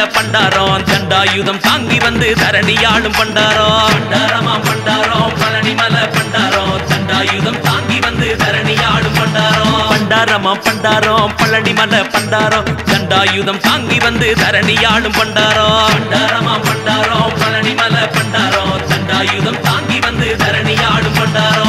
பண்டாரம் தண்டாயுதம் தாங்கி வந்து தரணியாடும் பண்டாரம் பண்டாரமா பண்டாரம் பழனிமலை பண்டாரம் தண்டாயுதம் தாங்கி வந்து தரணியாடும் பண்டாரம் பண்டாரமா பண்டாரம் பழனிமலை பண்டாரம் தண்டாயுதம் தாங்கி வந்து தரணியாடும் பண்டாரம் பண்டாரமா பண்டாரம் பழனிமலை பண்டாரம் தண்டாயுதம் தாங்கி வந்து தரணியாடும் பண்டாரம்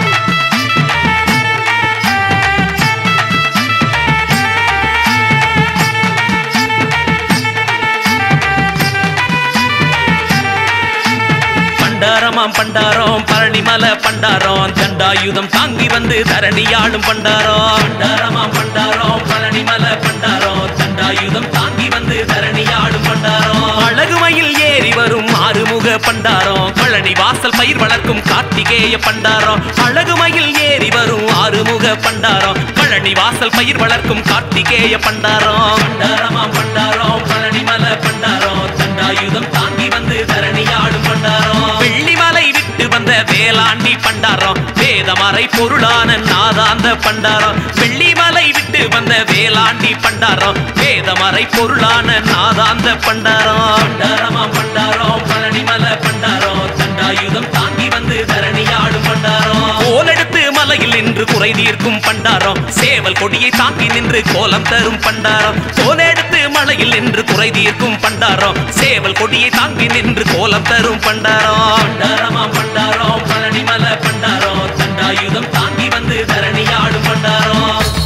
பண்டாரமாம் பண்டாரம் பழனிமலை பண்டாரம் தண்டாயுதம் தாங்கி வந்து தரணியாடும் பண்டாரம் பண்டாரமாம் பண்டாரம் பழனிமலை பண்டாரம் தண்டாயுதம் தாங்கி வந்து தரணியாடும் பண்டாரம் அழகுமயில் ஏறி வரும் ஆறுமுக பண்டாரம் பழனி வாசல் பயிர் வளர்க்கும் கார்த்திகேய பண்டாரம் அழகுமயில் ஏறி வரும் ஆறுமுக பண்டாரம் பழனி வாசல் பயிர் வளர்க்கும் கார்த்திகேய பண்டாரம் பண்டாரமாம் பண்டாரம் பழனிமலை பண்டாரம் தண்டாயுதம் தாங்கி வந்து தரணியாடும் பண்டாரம் வெள்ளிமலை விட்டு வந்த வேளாண்டி பண்டாரம் வேதமறை பொருளான நாதாந்த பண்டாரம் வெள்ளிமலை விட்டு வந்த வேளாண்டி பண்டாரம் வேதமறை பொருளான நாதாந்த பண்டாரம் பண்டாரமா பண்டாரம் பழனிமலை பண்டாரம் தண்டாயுதம் தாங்கி வந்து தரணியாடும் பண்டாரம் கோலெடுத்து மலையில் நின்று குறை தீர்க்கும் பண்டாரம் சேவல் கொடியை தாங்கி நின்று கோலம் தரும் பண்டாரம் கோலெடுத்து மலையில் நின்று குறை தீர்க்கும் பண்டாரம் சேவல் கொடியை தாங்கி நின்று கோலம் தரும் பண்டாரம் பண்டாரமா பண்டாரம் பழனிமலை பண்டாரம் தண்டாயுதம் தாங்கி வந்து தரணியாடும் பண்டாரம்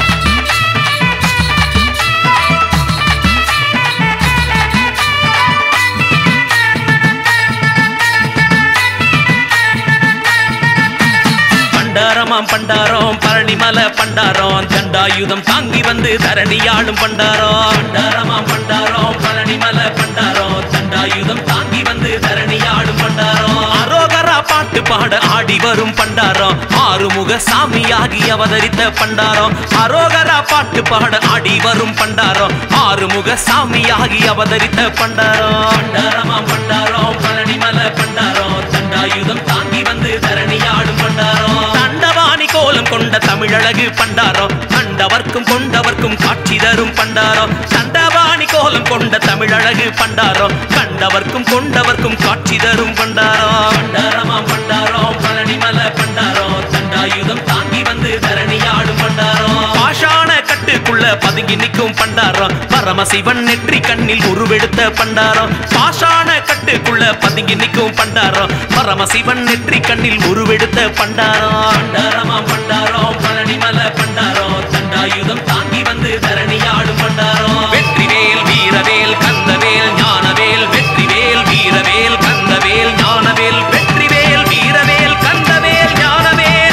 பண்டாரமாம் பண்டாரம் பழனிமலை பண்டாரம் தண்டாயுதம் தாங்கி வந்து தரணியாடும் பண்டாரம் பண்டாரமாம் பண்டாரம் பழனிமலை பண்டாரம் தண்டாயுதம் தாங்கி வந்து தரணியாடும் பண்டாரம் அரோகரா பாட்டு பாட ஆடி வரும் பண்டாரம் ஆறுமுக சாமியாகி அவதரித்த பண்டாரம் அரோகரா பாட்டு பாட ஆடி வரும் பண்டாரம் ஆறுமுக சாமியாகி அவதரித்த பண்டாரம் பண்டாரமாம் பண்டாரம் பழனிமலை பண்டாரம் தண்டாயுதம் தாங்கி வந்து தரணியாடும் பண்டாரம் தண்டவாணி கோலம் கொண்ட தமிழழகு பண்டாரம் கண்டவர்க்கும் கொண்டவர்க்கும் காட்சி தரும் பண்டாரம் தண்டவாணி கோலம் கொண்ட தமிழழகு பண்டாரம் கண்டவர்க்கும் கொண்டவர்க்கும் காட்சி தரும் பண்டாரம் பண்டாரமா பண்டாரம் பழனிமலை பண்டாரம் தண்டாயுதம் தாங்கி வந்து தரணியாடும் பண்டாரம் பாஷாண கட்டுக்குள்ள பதுங்கி நிற்கும் பண்டாரம் பரமசிவன் நெற்றி கண்ணில் உருவெடுத்த பண்டாரம் பாஷாண கட்டுக்குள்ள பதுங்கி நிற்கும் பண்டாரம் பரமசிவன் நெற்றி கண்ணில் உருவெடுத்த பண்டாரம் பண்டாரமா பண்டாரம் பழனிமலை பண்டாரம் தண்டாயுதம் தாங்கி வந்து தரணியாடும் பண்டாரம் வெற்றிவேல் வீரவேல் கந்தவேல் ஞானவேல் வெற்றிவேல் வீரவேல் கந்தவேல் ஞானவேல் வெற்றிவேல் வீரவேல் கந்தவேல் ஞானவேல்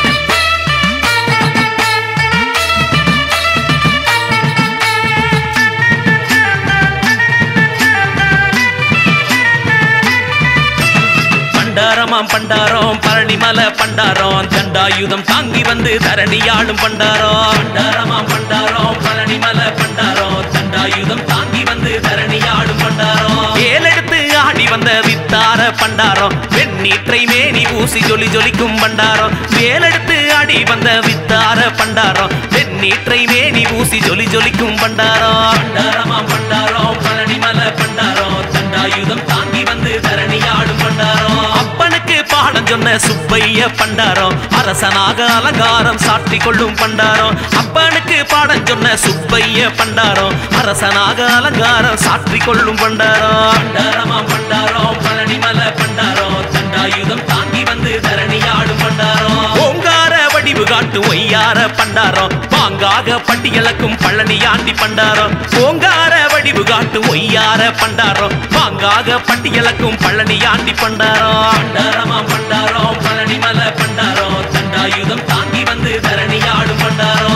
பண்டாரமாம் பண்டாரம் பழனிமலை பண்டாரம் தண்டாயுதம் தாங்கி வந்து தரணியாடும் பண்டாரம் பண்டாரமாம் பண்டாரம் பழனிமலை பண்டாரம் தண்டாயுதம் தாங்கி வந்து தரணியாடும் பண்டாரம் ஏலெடுத்து ஆடி வந்த வித்தார பண்டாரம் வெண்ணீற்றை மேனி பூசி ஜொலி ஜொலிக்கும் பண்டாரம் வேலெடுத்து ஆடி வந்த வித்தார பண்டாரம் வெண்ணீற்றை மேனி பூசி ஜொலி ஜொலிக்கும் பண்டாரம் பண்டாரமாம் பண்டாரம் பழனிமலை பண்டாரம் தண்டாயுதம் தாங்கி வந்து தரணியாடும் பண்டாரம் அப்பனுக்கு பாடம் சொன்ன சுப்பைய பண்டாரம் அரசனாக அலங்காரம் சாற்றி கொள்ளும் பண்டாரம் அப்பனுக்கு பாடம் சொன்ன சுப்பைய பண்டாரம் அரசனாக அலங்காரம் சாற்றி கொள்ளும் பண்டாரம் பண்டாரமா பண்டாரம் பழனிமலை பண்டாரம் தண்டாயுதம் தாங்கி வந்து தரணியாடும் பண்டாரம் ஓங்கார வடிவு காட்டும் ஒய்யார பண்டாரம் பாங்காக பட்டியலக்கும் பழனியாண்டி பண்டாரம் ஓங்கார வடிவு காட்டும் ஒய்யார பண்டாரம் பாங்காக பட்டியலக்கும் பழனியாண்டி பண்டாரம் பண்டாரமா பண்டாரம் பழனிமலை பண்டாரம் தண்டாயுதம் தாங்கி வந்து தரணியாடும் பண்டாரம்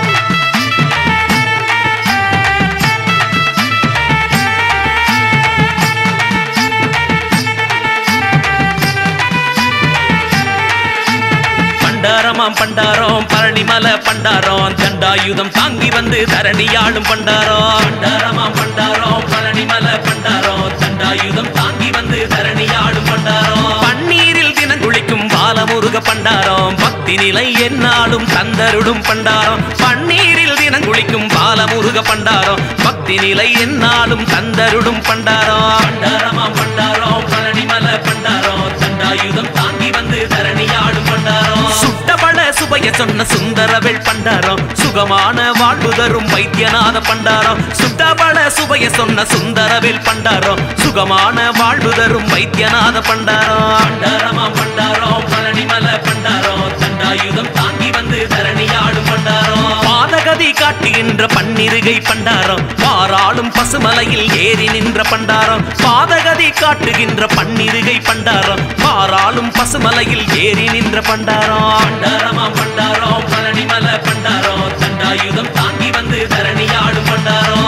பண்டாரமாம் பண்டாரம் பழனிமலை பண்டாரம் தண்டாயுதம் தாங்கி வந்து தரணியாடும் பண்டாரம் பண்டாரமாம் பண்டாரம் பழனிமலை பண்டாரம் தண்டாயுதம் தாங்கி வந்து தரணியாடும் பண்டாரம் பன்னீரில் தினங்குளிக்கும் பாலமுருக பண்டாரம் பக்தி நிலை என்னாலும் தந்தருடும் பண்டாரம் பன்னீரில் தினங்குளிக்கும் பாலமுருக பண்டாரம் பக்தி நிலை என்னாலும் தந்தருடும் பண்டாரம் பண்டாரமா பண்டாரம் பழனிமலை பண்டாரம் தண்டாயுதம் தாங்கி வந்து தரணியாடும் பண்டாரம் சுட்டபட சுபைய சொன்ன சுந்தரவேள் பண்டாரம் சுகமான வாழ்வு தரும் வைத்தியநாத பண்டாரம் சுட்டபட சுபைய சொன்ன சுந்தரவேள் பண்டாரம் சுகமான வாழ்வு தரும் வைத்தியநாத பண்டாரம் பண்டாரமா பண்டாரம் பழனிமலை பண்டாரம் தண்டாயுதம் தாங்கி வந்து தரணியாடும் பண்டாரம் பாதகதி காட்டுகின்ற பன்னிருகை பண்டாரம் பாராளும் பசுமலையில் ஏறி நின்ற பண்டாரம் பாதகதி காட்டுகின்ற பன்னிருகை பண்டாரம் பாராளும் பசுமலையில் ஏறி நின்ற பண்டாரம் பண்டாரமா பண்டாரம் பழனிமலை பண்டாரம் தண்டாயுதம் தாங்கி வந்து தரணியாடும் பண்டாரம்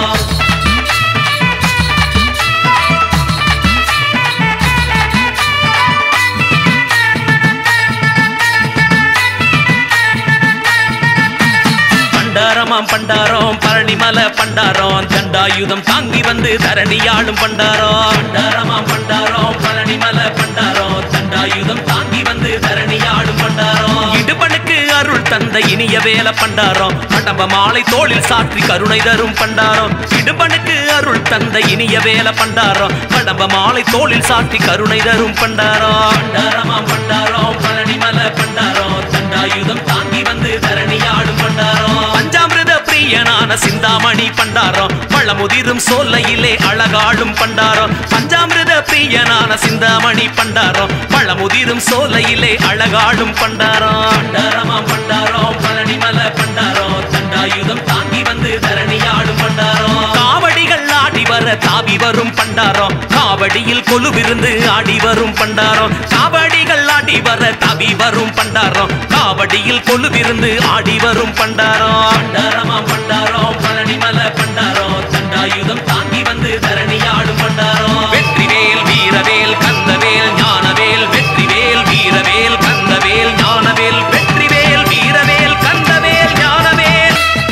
பண்டாரமாம் பண்டாரம் பழனிமலை பண்டாரம் தண்டாயுதம் தாங்கி வந்து தரணியாடும் பண்டாரம் பண்டாரமாம் பண்டாரம் பழனிமலை பண்டாரம் தண்டாயுதம் தாங்கி வந்து தரணியாடும் பண்டாரம் இடுபனுக்கு அருள் தந்த இனிய வேல பண்டாரம் கடம்ப மாலை தோளில் சாற்றி கருணை தரும் பண்டாரம் இடுபனுக்கு அருள் தந்த இனிய வேல பண்டாரம் கடம்ப மாலை தோளில் சாற்றி கருணை தரும் பண்டாரம் பண்டாரமாம் பண்டாரம் பழனிமலை பண்டாரம் தண்டாயுதம் தாங்கி வந்து தரணியாடும் பண்டாரம் பஞ்சாமிரத பிரியனான சிந்தாமணி பண்டாரம் பழமுதிரும் சோலையிலே அழகாடும் பண்டாரம் பஞ்சாமிரத பிரியனான சிந்தாமணி பண்டாரம் பழமுதிரும் சோலையிலே அழகாடும் பண்டாரம் பண்டாரமா பண்டாரம் பழனிமலை பண்டாரம் தண்டாயுதம் தாங்கி வந்து தரணியாடும் பண்டாரம் காவடிகள் ஆடி வர தாவி வரும் பண்டாரம் காவடியில் கொலுவிருந்து ஆடி வரும் பண்டாரம் காவடிகள் ஆடி வர தாவி வரும் பண்டாரம் காவடியில் கொலுவிருந்து ஆடி வரும் பண்டாரம் பண்டாரமா பண்டாரம் பழனிமலை பண்டாரம் தண்டாயுதம் தாங்கி வந்து தரணியாடும் பண்டாரம் வெற்றிவேல் வீரவேல் கந்தவேல் ஞானவேல் வெற்றிவேல் வீரவேல் கந்தவேல் ஞானவேல் வெற்றிவேல் வீரவேல் கந்தவேல் ஞானவேல்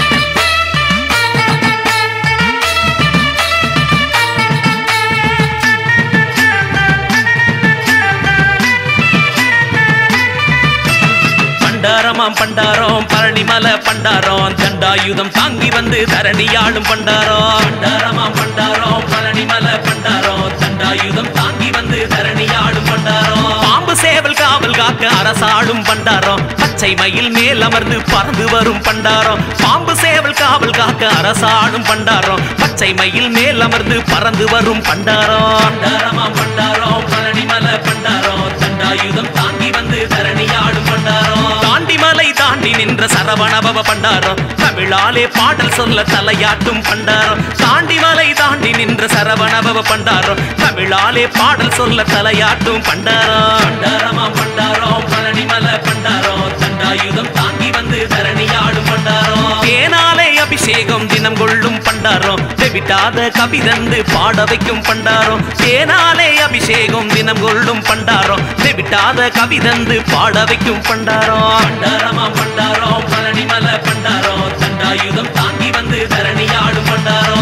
பண்டாரமாம் பண்டாரம் பழனிமலை பண்டாரம் தண்டாயுதம் தாங்கி வந்து தரணியாடும் பண்டாரம் பண்டாரமாம் பண்டாரம் பழனிமலை பண்டாரம் தண்டாயுதம் தாங்கி வந்து தரணியாடும் பண்டாரம் பாம்பு சேவல் காவல் காக்க அரசாடும் பண்டாரம் பச்சை மயில் மேல் அமர்ந்து பறந்து வரும் பண்டாரம் பாம்பு சேவல் காவல் காக்க அரசாடும் பண்டாரம் பச்சை மயில் மேல் அமர்ந்து பறந்து வரும் பண்டாரம் பண்டாரமாம் பண்டாரம் பழனிமலை பண்டாரம் தண்டாயுதம் தாங்கி வந்து தரணியாடும் பண்டாரம் தாண்டி மலை தாண்டி நின்ற சரவணபவ பண்டாரம் தமிழாலே பாடல் சொல்ல தலையாட்டும் பண்டாரம் தாண்டி மலை தாண்டி நின்ற சரவணபவ பண்டாரம் தமிழாலே பாடல் சொல்ல தலையாட்டும் பண்டாரம் பண்டாரமா பண்டாரம் பழனிமலை பண்டாரம் தண்டாயுதம் தாங்கி வந்து தரணியாடும் பண்டாரம் தேனாலே அபிஷேகம் தினம் கொள்ளும் பண்டாரம் தெவிட்டாத கவிதந்து பாட வைக்கும் பண்டாரம் தேனாலே அபிஷேகம் தினம் கொள்ளும் பண்டாரம் தெவிட்டாத கவிதந்து பாட வைக்கும் பண்டாரம் பண்டாரமா பண்டாரம் பழனிமலை பண்டாரம் தண்டாயுதம் தாங்கி வந்து தரணியாடும் பண்டாரம்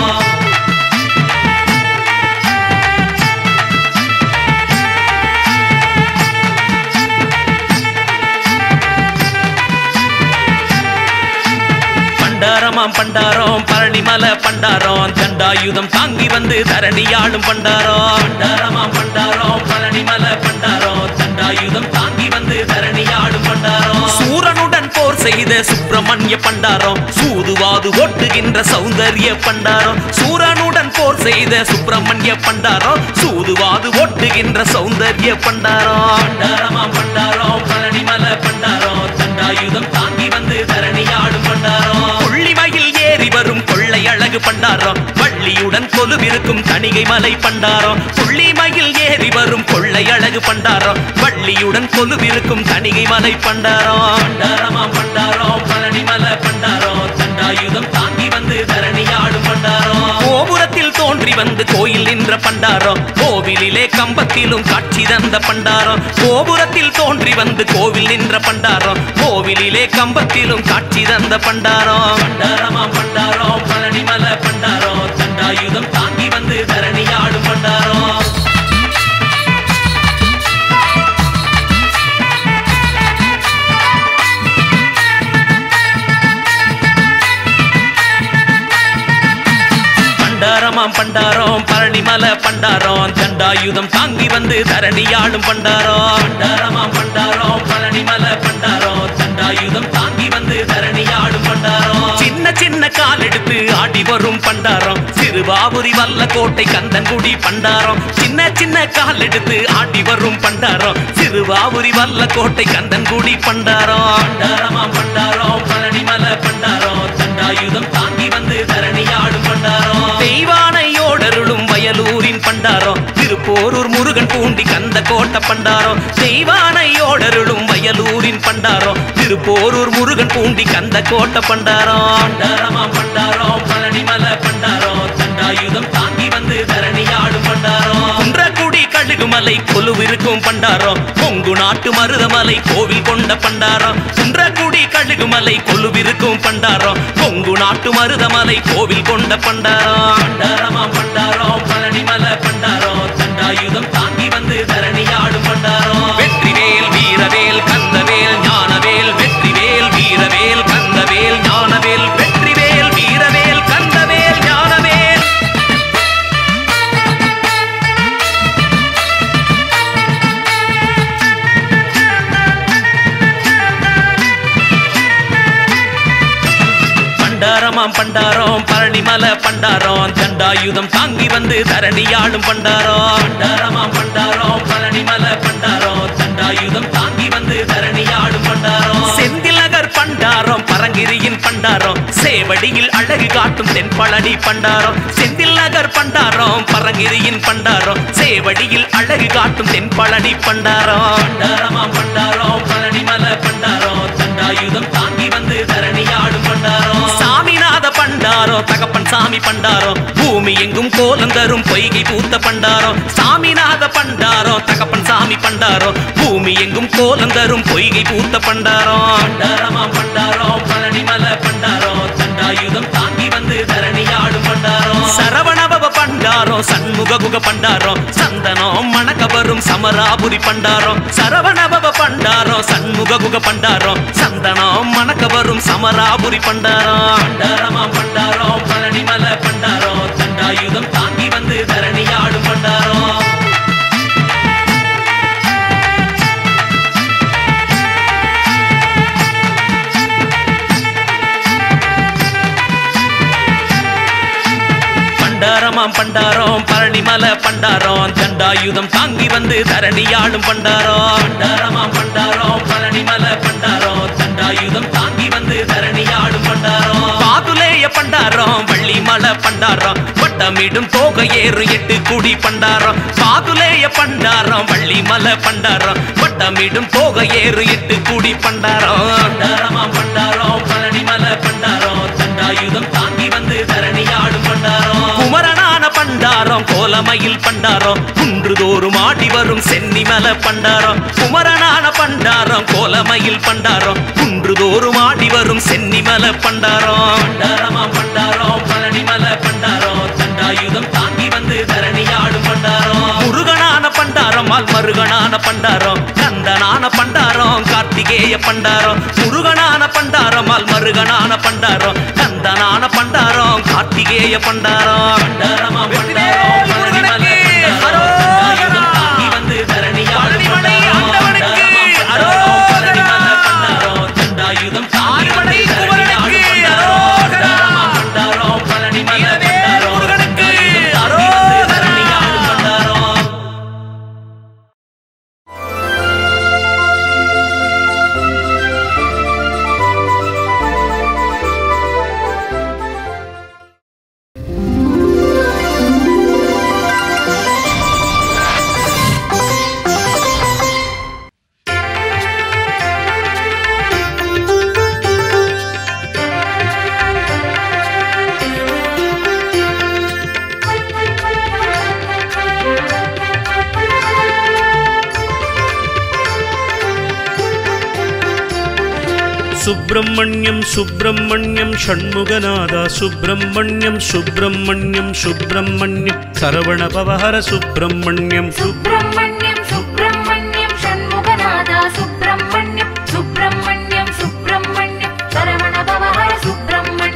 பண்டாரமாம் பண்டாரம் பழனிமலை பண்டாரம் தண்டாயுதம் தாங்கி வந்து தரணியாடும் பண்டாரம் பண்டாரமாம் பண்டாரம் பழனிமலை பண்டாரம் தண்டாயுதம் தாங்கி வந்து தரணியாடும் பண்டாரம் சூரனுடன் போர் செய்த சுப்பிரமணிய பண்டாரம் சூதுவாது ஓட்டுகின்ற சௌந்தரிய பண்டாரம் சூரனுடன் போர் செய்த சுப்பிரமணிய பண்டாரம் சூதுவாது ஓட்டுகின்ற சௌந்தரிய பண்டாரம் பண்டாரமாம் பண்டாரம் பழனிமலை பண்டாரம் தண்டாயுதம் தாங்கி வந்து தரணியாடும் பண்டாரம் கொள்ளிமயில் ஏறி வரும் கொள்ளை அழகு பண்டாரம் வள்ளியுடன் கொலுவிருக்கும் தணிகை மலை பண்டாரம் கொள்ளிமயில் ஏறி வரும் கொள்ளை அழகு பண்டாரம் வள்ளியுடன் கொலுவிருக்கும் தணிகை மலை பண்டாரம் பண்டாரமா பண்டாரம் பழனிமலை பண்டாரம் தண்டாயுதம் தாங்கி வந்து தரணியாடும் பண்டாரம் கோபுரத்தில் தோன்றி வந்து கோயில் நின்ற பண்டாரம் கோவிலிலே கம்பத்திலும் காட்சி தந்த பண்டாரம் கோபுரத்தில் தோன்றி வந்து கோவில் நின்ற பண்டாரம் கோவிலிலே கம்பத்திலும் காட்சி தந்த பண்டாரம் பண்டாரமா பண்டாரம் பழனிமலை பண்டாரம் தண்டாயுதம் தாங்கி வந்து தரணியாடும் பண்டாரம் பண்டாரம் பழனிமலை பண்டாரம் தண்டாயுதம் தாங்கி வந்து தரணியாடும் பண்டாரம் பண்டாரமா பண்டாரம் பழனிமலை பண்டாரம் தண்டாயுதம் தாங்கி வந்து தரணியாடும் பண்டாரம் சின்ன சின்ன கால் எடுத்து ஆடி வரும் பண்டாரம் சிறுவாபுரி வல்ல கோட்டை கந்தன்குடி பண்டாரம் சின்ன சின்ன கால் எடுத்து ஆடி வரும் பண்டாரம் சிறுவாபுரி வல்ல கோட்டை கந்தன்குடி பண்டாரம் பண்டாரமா பண்டாரம் பழனிமலை பண்டாரம் தண்டாயுதம் தாங்கி வந்து தரணியாடும் பண்டாரம் தெய்வானையோடருளும் வயலூரின் பண்டாரம் திருப்போரூர் முருகன் பூண்டி கந்த கோட்டை பண்டாரம் தெய்வானையோடருளும் வயலூரின் பண்டாரம் திருப்போரூர் முருகன் பூண்டி கந்த கோட்டை பண்டாரம் பண்டாரமா பண்டாரம் பழனிமலை பண்டாரம் தண்டாயுதம் தாங்கி வந்து தரணியாடும் பண்டாரம் குன்றக்குடி கழுகுமலை கொலுவிருக்கும் பண்டாரம் கொங்கு நாட்டு மருதமலை கோவில் கொண்ட பண்டாரம் குன்றக்குடி கழுகுமலை கொலுவிருக்கும் பண்டாரம் கொங்கு நாட்டு மருதமலை கோவில் கொண்ட பண்டாரம் பண்டாரமா பண்டாரம் பழனிமலை பண்டாரம் தண்டாயுதம் தாங்கி வந்து தரணியாடும் பண்டாரம் வெற்றிவேல் வீரவேல் கந்தவேல் ஞானவேல் வெற்றிவேல் வீரவேல் கந்தவேல் ஞானவேல் வெற்றிவேல் வீரவேல் கந்தவேல் ஞானவேல் பண்டாரமாம் பண்டாரம் பழனிமலை பண்டாரம் தண்டாயுதம் தாங்கி வந்து தரணியாடும் பண்டாரம் பண்டாரமாம் பண்டாரம் பழனிமலை பண்டாரம் தண்டாயுதம் தாங்கி வந்து தரணியாடும் பண்டாரம் செந்திலகர் பண்டாரம் பரங்கிரியின் பண்டாரம் சேவடியில் அழகு காட்டும் தென்பழனி பண்டாரம் செந்தில் நகர் பண்டாரம் பரங்கிரியின் பண்டாரம் சேவடியில் அழகு காட்டும் தென்பழனி பண்டாரம் பண்டாரமாம் பண்டாரம் பழனிமலை பண்டாரம் தண்டாயுதம் தாங்கி வந்து தரணியாடும் பண்டாரம் சாமிநாத பண்டாரம் தகப்பன் சாமி பண்டாரம் பூமி எங்கும் கோலம் தரும் பொய்கை பூத்த பண்டாரம் சாமிநாத பண்டாரம் தகப்பன் சாமி பண்டாரம் பூமி எங்கும் கோலம் தரும் பொய்கை பூத்த பண்டாரம் பண்டாரமா பண்டாரம் பழனிமலை பண்டாரம் தண்டாயுதம் தாங்கி வந்து தரணியாடும் பண்டாரம் சரவணபவ பண்டாரம் சண்முக குக பண்டாரம் சந்தனம் மணக்க வரும் சமராபுரி பண்டாரம் சரவணபவ பண்டாரம் சண்முக குக பண்டாரம் சந்தனம் மணக்க வரும் சமராபுரி பண்டாரம் பண்டாரமா பண்டாரம் பழனிமலை பண்டாரம் தண்டாயுதம் தாங்கி வந்து தரணியாடும் பண்டாரம் பண்டாரமாம் பண்டாரம் பழனிமலை பண்டாரம் தண்டாயுதம் தாங்கி வந்து தரணியாடும் பண்டாரம் பண்டாரமாம் பண்டாரம் பழனிமலை பண்டாரம் தண்டாயுதம் தாங்கி வந்து தரணியாடும் பண்டாரம் பாதுலேய பண்டாரம் வள்ளிமலை பண்டாரம் வட்டமிடும் தோகை ஏறு எட்டு குடி பண்டாரம் பாதுலேய பண்டாரம் வள்ளிமலை பண்டாரம் வட்டமிடும் தோகை ஏறு எட்டு குடி பண்டாரம் பண்டாரமாம் பண்டாரம் பழனிமலை பண்டாரம் தண்டாயுதம் தாங்கி வந்து தரணியாடும் பண்டாரம் குமரனான பண்டாரம் கோலமயில் பண்டாரம் குன்றுதோறும் ஆடி வரும் சென்னிமல பண்டாரம் குமரனான பண்டாரம் கோலமயில் பண்டாரம் குன்றுதோறும் ஆடி வரும் சென்னிமல பண்டாரம் பண்டாரமா பண்டாரம் பழனிமல பண்டாரம் தண்டாயுதம் தாங்கி வந்து தரணியாடும் பண்டாரம் முருகனான பண்டாரம் ஆல் மருகனான பண்டாரம் கந்தனான பண்டாரம் கார்த்திகேய பண்டாரம் முருகனான பண்டாரம் ஆல் மருகனான பண்டாரம் கந்தனான பண்டாரம் கார்த்திகேய பண்டாரம் பண்டாரமா பண்டாரம் பழனிமலை பண்டாரம் தண்டாயுதம் தாங்கி வந்து தரணியாடும் பண்டாரம் பண்டாரமா பண்டாரம் பழனிமலை பண்டாரம் தண்டாயுதம் தாங்கி வந்து தரணியாடும் பண்டாரம் பண்டாரமா பண்டாரம் பழனிமலை பண்டாரம் தண்டாயுதம் தாங்கி வந்து தரணியாடும் பண்டாரம் சுப்பிரமணியம் சுப்பிரமணியம் ஷண்முகநாதா சுப்பிரமணியம் சுப்பிரமணியம் சுப்பிரமணியம் சரவண பவஹர சுப்பிரமணியம் சுப்பிரமணியம் சுப்பிரமணியம் ஷண்முகநாதா சுப்பிரமணியம் சுப்பிரமணியம் சுப்பிரமணியம் சரவண பவஹர சுப்பிரமணியம்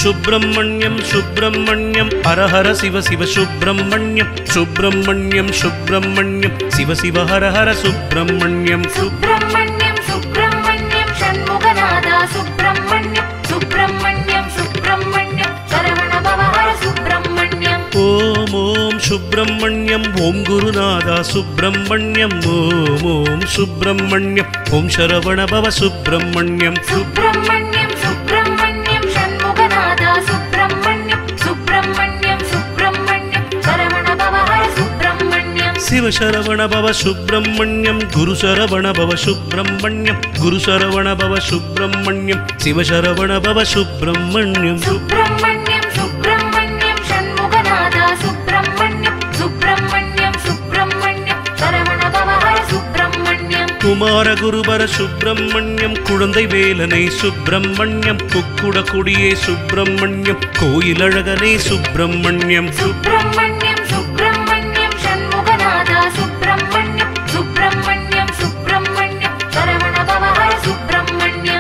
சுப்பிரமணியம் சுப்பிரமணியம் ஹரஹர சிவ சிவ சுப்பிரமணியம் சுப்பிரமணியம் சுப்பிரமணியம் சிவ சிவ ஹர ஹர சுப்பிரமணியம் சுப்பிரமணியம் சுப்பிரமணியம் ஷண்முகநாதா சுப்பிரமணியம் சுப்பிரமணியம் சுப்பிரமணியம் சரவண பவஹர சுப்பிரமணியம் ஓம் ஓம் சுப்பிரமணியம் ஓம் குருநாதா சுப்பிரமணியம் ஓம் ஓம் சுப்பிரமணியம் ஓம் சரவண பவ சுப்பிரமணியம் சுப்பிரமணியம் சுப்பிரமணியம் ஷண்முகநாதா சுப்பிரமணியம் சுப்பிரமணியம் சுப்பிரமணியம் சரவண பவஹர சுப்பிரமணியம் சிவ சரவண பவ சுப்பிரமணியம் குரு சரவண பவ சுப்பிரமணியம் குரு சரவண பவ சுப்பிரமணியம் சிவ சரவண பவ சுப்பிரமணியம் சுப்பிரமணியம் சுப்பிரமணியம் ஷண்முகநாதா சுப்பிரமணியம் சுப்பிரமணியம் சுப்பிரமணியம் சரவண பவஹர சுப்பிரமணியம் குமார குருபர சுப்பிரமணியம் குழந்தை வேலனை சுப்பிரமணியம் குக்குட குடியே சுப்பிரமணியம் கோயிலழகனே சுப்பிரமணியம் சுப்பிரமணியம் சுப்பிரமணியம் ஷண்முகநாதா சுப்பிரமணியம் சுப்பிரமணியம் சுப்பிரமணியம் சரவண பவஹர சுப்பிரமணியம்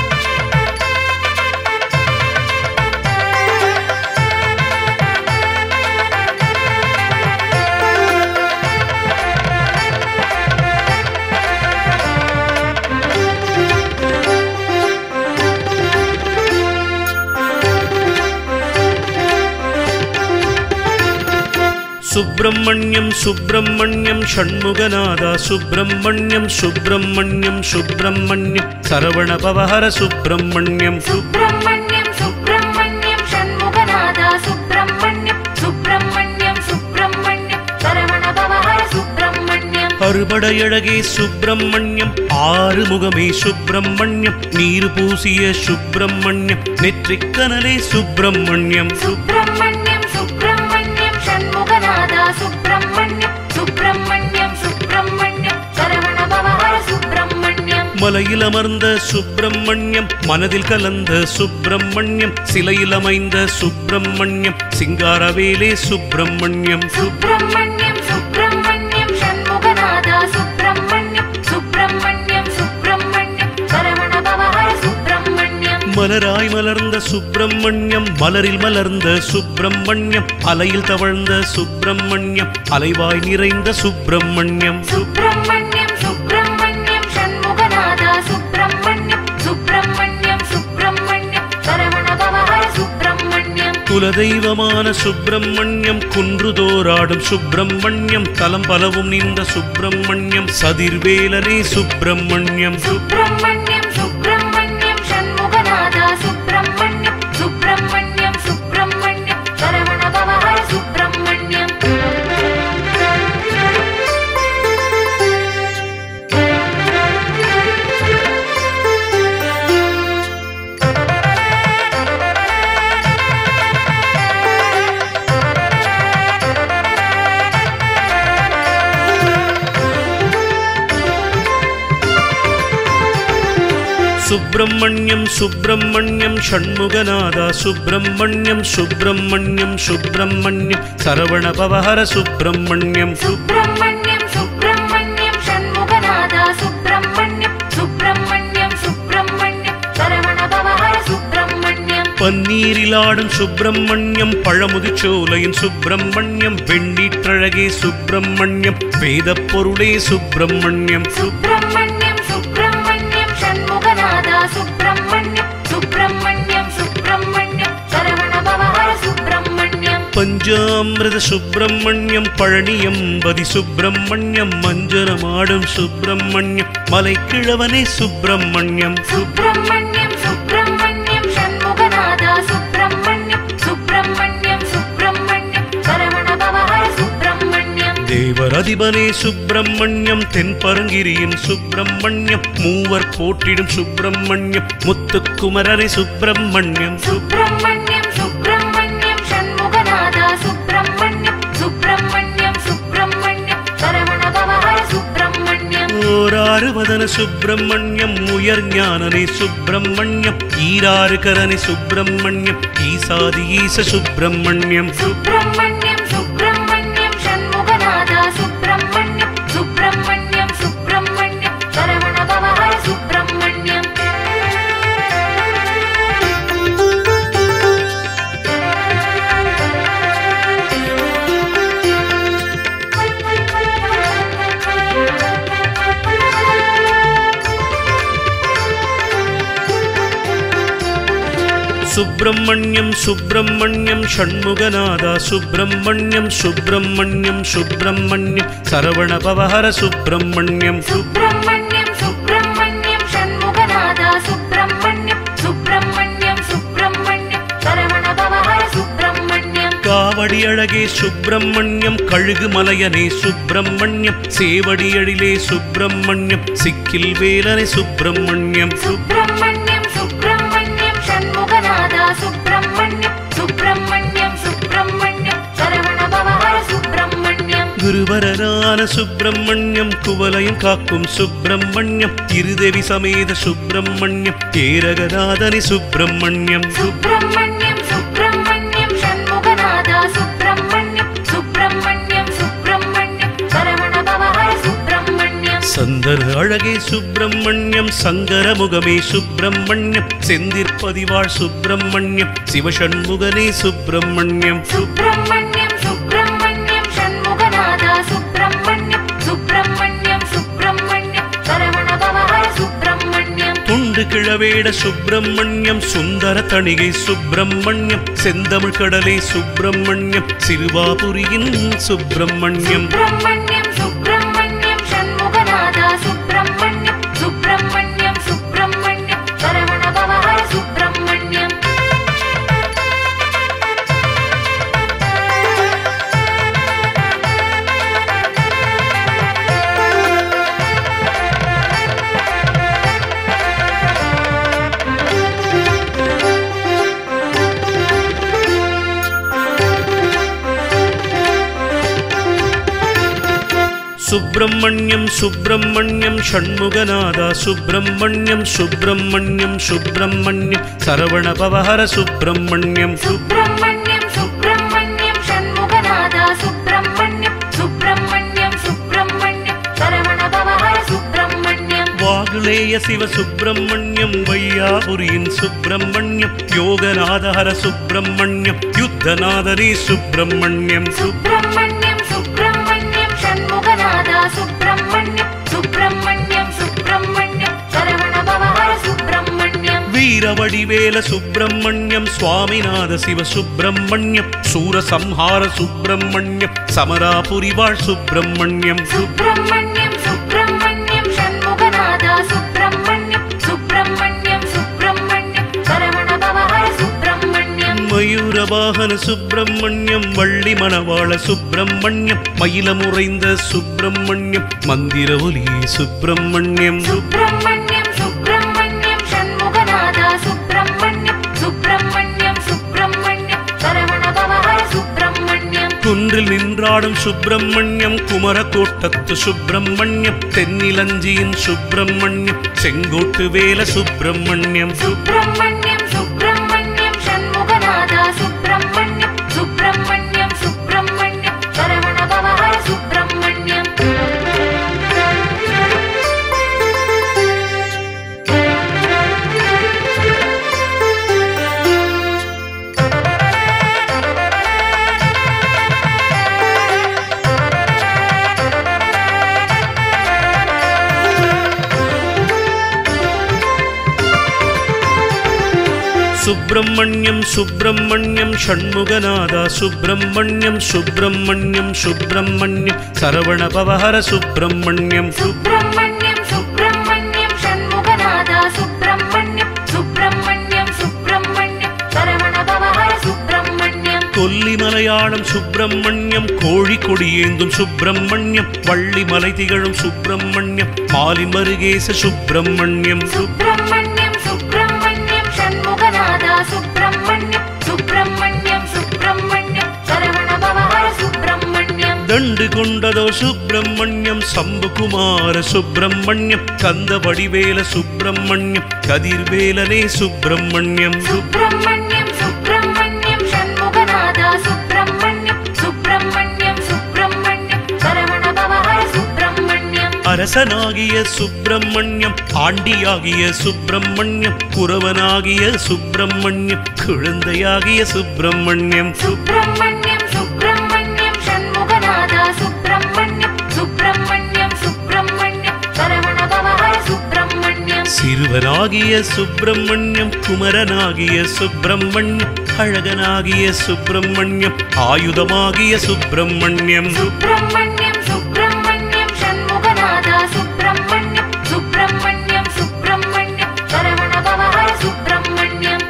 சுப்பிரமணியம் சுப்பிரமணியம் ஷண்முகநாதா சுப்பிரமணியம் சுப்பிரமணியம் சுப்பிரமணியம் சரவண பவஹர சுப்பிரமணியம் சுப்பிரமணியம் சுப்பிரமணியம் ஷண்முகநாதா சுப்பிரமணியம் சுப்பிரமணியம் சுப்பிரமணியம் சரவண பவஹர சுப்பிரமணியம் அறுபடையழகே சுப்பிரமணியம் ஆறுமுகமே சுப்பிரமணியம் நீரு பூசிய சுப்பிரமணியம் நெற்றிக்கனலே சுப்பிரமணியம் சுப்பிரமணியம் சுப்பிரமணியம் ஷண்முகநாதா சுப்பிரமணியம் சுப்பிரமணியம் சுப்பிரமணியம் சரவண பவஹர சுப்பிரமணியம் மலையில் அமர்ந்த சுப்பிரமணியம் மனதில் கலந்த சுப்பிரமணியம் சிலையில் அமைந்த சுப்பிரமணியம் சிங்காரவேலே சுப்பிரமணியம் சுப்பிரமணியம் சுப்பிரமணியம் ஷண்முகநாதா சுப்பிரமணியம் சுப்பிரமணியம் சுப்பிரமணியம் சரவண பவஹர சுப்பிரமணியம் மலராய் மலர்ந்த சுப்பிரமணியம் மலரில் மலர்ந்த சுப்பிரமணியம் அலையில் தவழ்ந்த சுப்பிரமணியம் அலைவாய் நிறைந்த சுப்பிரமணியம் சுப்பிரமணியம் சுப்பிரமணியம் ஷண்முகநாதா சுப்பிரமணியம் சுப்பிரமணியம் சுப்பிரமணியம் சரவண பவஹர சுப்பிரமணியம் குலதெய்வமான சுப்பிரமணியம் குன்றுதோராடும் சுப்பிரமணியம் தலம் பலவும் நின்ற சுப்பிரமணியம் சதிர்வேலனே சுப்பிரமணியம் சுப்பிரமணியம் சுப்பிரமணியம் ஷண்முகநாதா சுப்பிரமணியம் சுப்பிரமணியம் சுப்பிரமணியம் சரவண பவஹர சுப்பிரமணியம் சுப்பிரமணியம் சுப்பிரமணியம் ஷண்முகநாதா சுப்பிரமணியம் சுப்பிரமணியம் சுப்பிரமணியம் சரவண பவஹர சுப்பிரமணியம் சுப்பிரமணியம் சுப்பிரமணியம் ஷண்முகநாதா சுப்பிரமணியம் சுப்பிரமணியம் சுப்பிரமணியம் சரவண பவஹர சுப்பிரமணியம் பன்னீரிலாடும் சுப்பிரமணியம் பழமுதிச்சோலையின் சுப்பிரமணியம் வெண்ணீற்றழகே சுப்பிரமணியம் வேதப் பொருளே சுப்பிரமணியம் சுப்பிரமணியம் சுப்பிரமணியம் ஷண்முகநாதா சுப்பிரமணியம் சுப்பிரமணியம் சுப்பிரமணியம் சரவண பவஹர சுப்பிரமணியம் பஞ்சாமிரத சுப்பிரமணியம் பழனியம்பதி சுப்பிரமணியம் மஞ்சனமாடும் சுப்பிரமணியம் மலைக்கிழவனே சுப்பிரமணியம் சுப்பிரமணியம் சுப்பிரமணியம் ஷண்முகநாதா சுப்பிரமணியம் சுப்பிரமணியம் சுப்பிரமணியம் சரவண பவஹர சுப்பிரமணியம் தேவரதிபனே சுப்பிரமணியம் தென்பரங்கிரியின் சுப்பிரமணியம் மூவர் போற்றிடும் சுப்பிரமணியம் முத்துக்குமரனே சுப்பிரமணியம் சுப்பிரமணியம் சுப்பிரமணியம் ஷண்முகநாதா சுப்பிரமணியம் சுப்பிரமணியம் சுப்பிரமணியம் சரவண பவஹர சுப்பிரமணியம் ஓராறு வதன சுப்பிரமணியம் உயர் ஞானனே சுப்பிரமணியம் ஈராறு கரனே சுப்பிரமணியம் ஈசாதி ஈச சுப்பிரமணியம் சுப்பிரமணியம் சுப்பிரமணியம் ஷண்முகநாதா சுப்பிரமணியம் சுப்பிரமணியம் சுப்பிரமணியம் சரவண பவஹர சுப்பிரமணியம் சுப்பிரமணியம் சுப்பிரமணியம் ஷண்முகநாதா சுப்பிரமணியம் சுப்பிரமணியம் சுப்பிரமணியம் சரவண பவஹர சுப்பிரமணியம் சுப்பிரமணியம் சுப்பிரமணியம் ஷண்முகநாதா சுப்பிரமணியம் சுப்பிரமணியம் சுப்பிரமணியம் சரவண பவஹர சுப்பிரமணியம் காவடி அழகே சுப்பிரமணியம் கழுகு மலையனே சுப்பிரமணியம் சேவடி எழிலே சுப்பிரமணியம் சிக்கில் வேலனே சுப்பிரமணியம் சுப்பிரமணியம் சுப்பிரமணியம் ஷண்முகநாதா சுப்பிரமணியம் சுப்பிரமணியம் சுப்பிரமணியம் சரவண பவஹர சுப்பிரமணியம் குருவரனான சுப்பிரமணியம் குவலயம் காக்கும் சுப்பிரமணியம் இருதேவி சமேத சுப்பிரமணியம் ஏரகநாதனி சுப்பிரமணியம் சுப்பிரமணியம் சுப்பிரமணியம் ஷண்முகநாதா சுப்பிரமணியம் சுப்பிரமணியம் சுப்பிரமணியம் சரவண பவஹர சுப்பிரமணியம் சந்தன அழகே சுப்பிரமணியம் சங்கர முகமே சுப்பிரமணியம் செந்திற்பதிவாள் சுப்பிரமணியம் சிவசண்முகனே சுப்பிரமணியம் சுப்பிரமணியம் சுப்பிரமணியம் ஷண்முகநாதா சுப்பிரமணியம் சுப்பிரமணியம் சுப்பிரமணியம் சரவண பவஹர சுப்பிரமணியம் துண்டு கிழவேட சுப்பிரமணியம் சுந்தர தணிகை சுப்பிரமணியம் செந்தமிழ் கடலே சுப்பிரமணியம் சிறுவாபுரியின் சுப்பிரமணியம் சுப்பிரமணியம் சுப்பிரமணியம் ஷண்முகநாதா சுப்பிரமணியம் சுப்பிரமணியம் சுப்பிரமணியம் சரவண பவஹர சுப்பிரமணியம் சுப்பிரமணியம் சுப்பிரமணியம் ஷண்முகநாதா சுப்பிரமணியம் சுப்பிரமணியம் சுப்பிரமணியம் சரவண பவஹர சுப்பிரமணியம் சுப்பிரமணியம் சுப்பிரமணியம் ஷண்முகநாதா சுப்பிரமணியம் சுப்பிரமணியம் சுப்பிரமணியம் சரவண பவஹர சுப்பிரமணியம் வாகுலேய சிவ சுப்பிரமணியம் வையாபுரியின் சுப்பிரமணியம் யோகநாதஹர சுப்பிரமணியம் யுத்தநாதரே சுப்பிரமணியம் சுப்பிரமணியம் சுப்பிரமணியம் ஷண்முகநாதா சுப்பிரமணியம் சுப்பிரமணியம் சுப்பிரமணியம் சரவண பவஹர சுப்பிரமணியம் வீரவடிவேல சுப்பிரமணியம் சுவாமிநாத சிவ சுப்பிரமணியம் சூரசம்ஹார சுப்பிரமணியம் சமராபுரிவாழ் சுப்பிரமணியம் சுப்பிரமணியம் சுப்பிரமணியம் ஷண்முகநாதா சுப்பிரமணியம் சுப்பிரமணியம் சுப்பிரமணியம் சரவண பவஹர சுப்பிரமணியம் மயூரவாகன சுப்பிரமணியம் வள்ளி மணவாள சுப்பிரமணியம் மயிலமுறைந்த சுப்பிரமணியம் மந்திர ஒலி சுப்பிரமணியம் சுப்பிரமணியம் சுப்பிரமணியம் ஷண்முகநாதா சுப்பிரமணியம் சுப்பிரமணியம் சுப்பிரமணியம் சரவண பவஹர சுப்பிரமணியம் குன்றில் நின்றாடும் சுப்பிரமணியம் குமரக்கோட்டத்து சுப்பிரமணியம் தென்னிலஞ்சியின் சுப்பிரமணியம் செங்கோட்டு வேல சுப்பிரமணியம் சுப்பிரமணியம் சுப்பிரமணியம் ஷண்முகநாதா சுப்பிரமணியம் சுப்பிரமணியம் சுப்பிரமணியம் சரவண பவஹர சுப்பிரமணியம் சுப்பிரமணியம் சுப்பிரமணியம் ஷண்முகநாதா சுப்பிரமணியம் சுப்பிரமணியம் சுப்பிரமணியம் சரவண பவஹர சுப்பிரமணியம் சுப்பிரமணியம் சுப்பிரமணியம் ஷண்முகநாதா சுப்பிரமணியம் சுப்பிரமணியம் சுப்பிரமணியம் சரவண பவஹர சுப்பிரமணியம் கொல்லிமலையாளம் சுப்பிரமணியம் கோழிக்கொடியேந்தும் சுப்பிரமணியம் வள்ளிமலை திகழும் சுப்பிரமணியம் மாலிமருகேச சுப்பிரமணியம் சுப்பிரமணியம் சுப்பிரமணியம் ஷண்முகநாதா சுப்பிரமணியம் சுப்பிரமணியம் சுப்பிரமணியம் சரவண பவஹர சுப்பிரமணியம் தண்டு கொண்டதோ சுப்பிரமணியம் சம்புகுமார சுப்பிரமணியம் கந்த வடிவேல சுப்பிரமணியம் கதிர்வேலனே சுப்பிரமணியம் சுப்பிரமணியம் சுப்பிரமணியம் ஷண்முகநாதா சுப்பிரமணியம் சுப்பிரமணியம் சுப்பிரமணியம் சரவண பவஹர சுப்பிரமணியம் அரசனாகிய சுப்பிரமணியம் ஆண்டியாகிய சுப்பிரமணியம் குறவனாகிய சுப்பிரமணியம் குழந்தையாகிய சுப்பிரமணியம் சுப்பிரமணியம் சுப்பிரமணியம் ஷண்முகநாதா சுப்பிரமணியம் சுப்பிரமணியம் சுப்பிரமணியம் சரவண பவஹர சுப்பிரமணியம் சிறுவனா ஆகிய சுப்பிரமணியம் குமரனாகிய சுப்பிரமணியம் அழகனாகிய சுப்பிரமணியம் ஆயுதமாகிய சுப்பிரமணியம் சுப்பிரமணியம் சுப்பிரமணியம் சண்முகநாதா சுப்பிரமணியம் சுப்பிரமணியம் சுப்பிரமணியம் சரவண பவஹர சுப்பிரமணியம்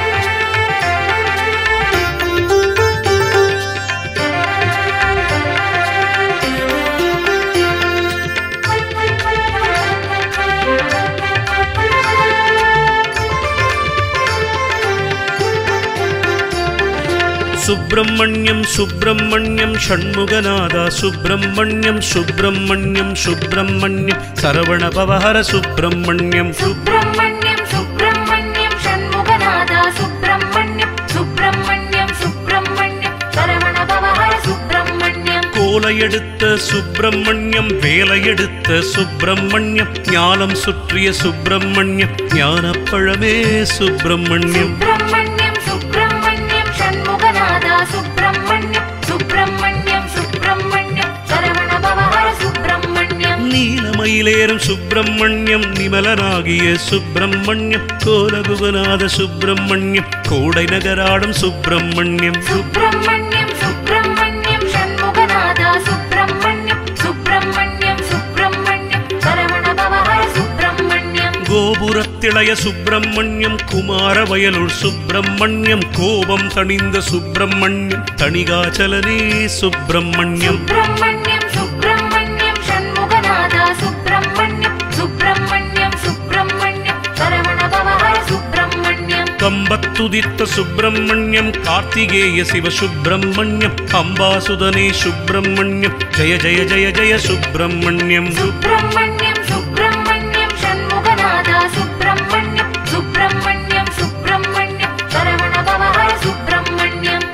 சுப்பிரமணியம் சுப்பிரமணியம் ஷண்முகநாதா சுப்பிரமணியம் சுப்பிரமணியம் சுப்பிரமணியம் சரவண பவஹர சுப்பிரமணியம் சுப்பிரமணியம் சுப்பிரமணியம் சண்முகநாதா சுப்பிரமணியம் சுப்பிரமணியம் சுப்பிரமணியம் சரவண பவஹர சுப்பிரமணியம் கோலையெடுத்த சுப்பிரமணியம் வேலையெடுத்த சுப்பிரமணியம் ஞானம் சுற்றிய சுப்பிரமணியம் ஞானப்பழமே சுப்பிரமணியம் சுப்பிரமணியம் சுப்பிரமணியம் சண்முகநாதா சுப்பிரமணியம் சுப்பிரமணியம் சுப்பிரமணியம் சரவண பவஹர சுப்பிரமணியம் நீலமயிலேறும் சுப்பிரமணியம் நிமலனாகிய சுப்பிரமணியம் கோலகுகநாத சுப்பிரமணியம் கோடை நகராடும் சுப்பிரமணியம் சுப்பிரமணியம் சுப்பிரமணியம் சண்முகநாதா சுப்பிரமணியம் சுப்பிரமணியம் சுப்பிரமணியம் சரவண பவஹர சுப்பிரமணியம் கோபுரத்திளைய சுப்பிரமணியம் குமார வயலுள் சுப்பிரமணியம் கோபம் தணிந்த சுப்பிரமணியம் தணிகாச்சலனே சுப்பிரமணியம் சுப்பிரமணியம் சுப்பிரமணியம் சண்முகநாதா சுப்பிரமணியம் சுப்பிரமணியம் சுப்பிரமணியம் சரவண பவஹர சுப்பிரமணியம் கம்பத்துதித்த சுப்பிரமணியம் கார்த்திகேய சிவ சுப்பிரமணியம் அம்பாசுதனே சுப்பிரமணியம் ஜெய ஜெய ஜெய ஜெய சுப்பிரமணியம் சுப்பிரமணியம் சுப்பிரமணியம் சண்முகநாதா சுப்பிரமணியம் சுப்பிரமணியம் சுப்பிரமணியம் சரவண பவஹர சுப்பிரமணியம்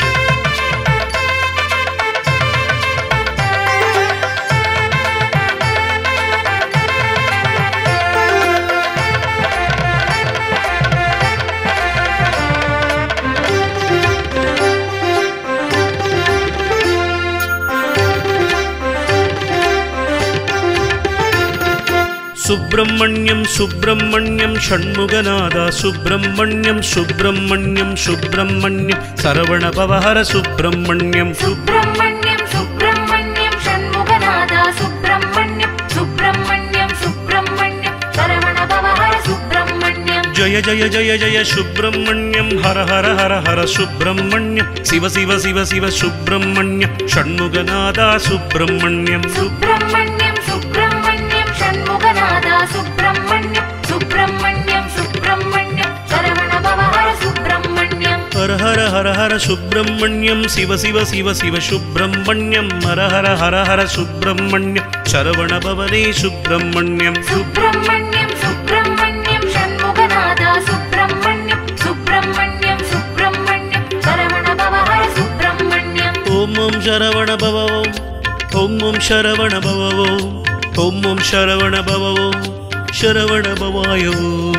சுப்பிரமணியம் சுப்பிரமணியம் ஷண்முகநாதா சுப்பிரமணியம் சுப்பிரமணியம் சுப்பிரமணியம் சரவண பவஹர சுப்பிரமணியம் சுப்பிரமணியம் சுப்பிரமணியம் சண்முகநாதா சுப்பிரமணியம் சுப்பிரமணியம் சுப்பிரமணியம் சரவண பவஹர சுப்பிரமணியம் ஜய ஜய ஜய ஜய சுப்பிரமணியம் ஹர ஹர ஹர ஹர சுப்பிரமணியம் சிவ சிவ சிவ சிவ சுப்பிரமணியம் ஷண்முகநாதா சுப்பிரமணியம் சுப்பிரமணியம் சுப்பிரமணியம் சண்முகநாதா சுப்பிரமணியம் சுப்பிரமணியம் சுப்பிரமணியம் சரவண பவஹர சுப்பிரமணியம் ஹர ஹர ஹர ஹர சுப்பிரமணியம் சிவ சிவ சிவ சிவ சுப்பிரமணியம் ஹர ஹர ஹர ஹர சுப்பிரமணியம் சரவண பவனே சுப்பிரமணியம் சுப்பிரமணியம் சுப்பிரமணியம் சண்முகநாதா சுப்பிரமணியம் சுப்பிரமணியம் சுப்பிரமணியம் சரவண பவஹர சுப்பிரமணியம் ஓம் ஓம் சரவண பவவோ ஓம் ஓம் சரவண பவவோ ஓம் ஓம் சரவண பவவோ சரவண பவாயோ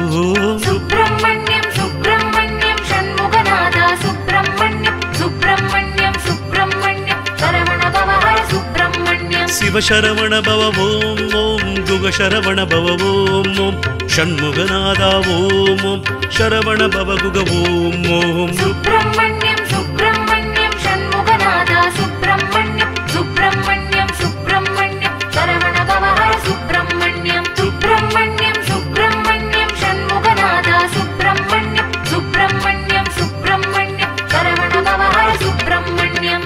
சுப்பிரமணியம் சுப்பிரமணியம் சண்முகநாதா சுப்பிரமணியம் சுப்பிரமணியம் சுப்பிரமணியம் சரவண பவஹர சுப்பிரமணியம் சிவசரவண பவ ஓம் ஓம் குகசரவண பவ ஓம் ஓம் ஷண்முகநாதா ஓம் ஓம் சரவண பவ குக ஓம் ஓம் சுப்பிரமணியம் சுப்பிரமணியம் சண்முகநாதா சுப்பிரமணியம் சுப்பிரமணியம் சுப்பிரமணியம் சரவண பவஹர சுப்பிரமணியம் சுப்பிரமணியம் சுப்பிரமணியம் சண்முகநாதா சுப்பிரமணியம் சுப்பிரமணியம் சுப்பிரமணியம் சரவண பவஹர சுப்பிரமணியம்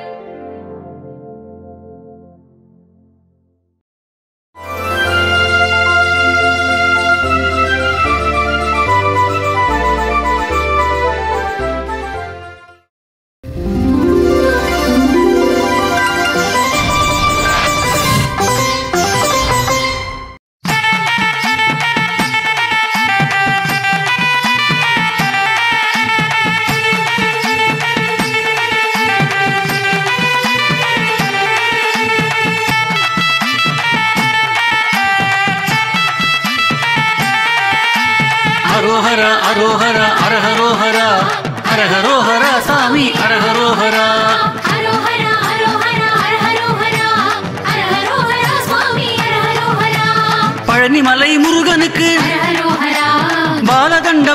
அரோஹர அரோஹர அரஹரோஹர அரஹரோஹர சாமி அரஹரோஹர ஹரோஹர ஹரோஹர ஹரஹரோஹர ஹரஹரோஹர சுவாமி ஹரஹரோஹர பழனிமலை முருகனுக்கு ஹரஹரோஹர